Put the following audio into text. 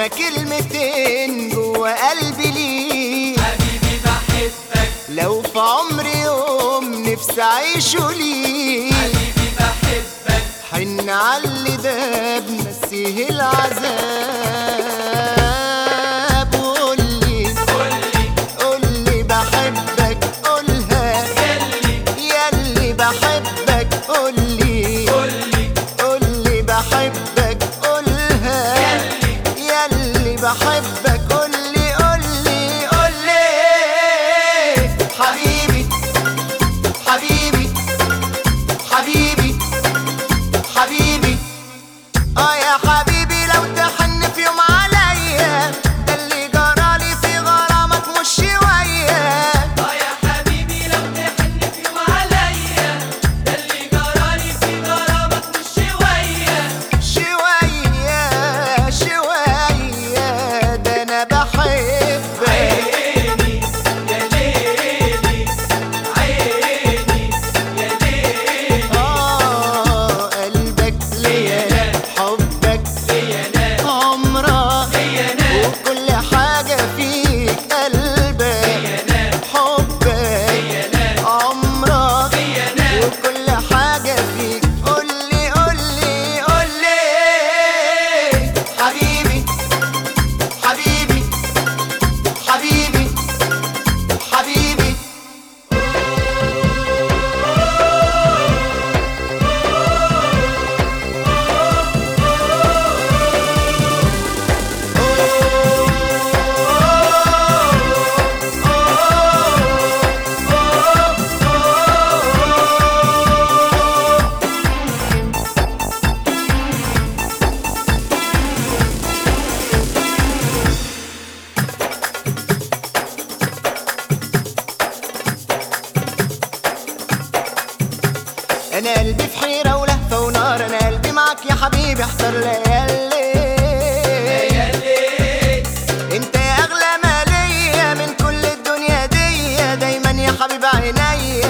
هما كلمتين جوا قلبي ليك حبيبي بحبك لو في عمري يوم نفسي اعيشه ليك حبيبي بحبك حن علي ده بنسيه العذاب وقولي قولي قولي بحبك قولها يلي ياللي بحبك قولي قولي قولي بحبك قولها يلي ياللي بحبك قولي قولي قولي حبيبي حبيبي حبيبي حبيبي اه يا حبيبي لو تحن في يوم عليا ده اللي جرالي في غرامك مش شويه اه يا حبيبي لو تحن في يوم عليا ده اللي جرالي في غرامك مش شوية شويه شويه ده انا بحبك عيني يا ليلي عيني يا ليلي آه قلبك ليا حبك ليا انا عمرك ليا انا وكل حاجة فيك قلبك ليا انا حبك ليا انا عمرك ليا انا وكل حاجة فيك قولي قولي قولي حبيبي حبيبي حبيبي حبيبي انا قلبي في حيرة ولهفة ونار انا قلبي معاك يا حبيبي احضر ليالي يا ليل انت يا اغلى ما ليا من كل الدنيا دي دايما يا حبيب عينيا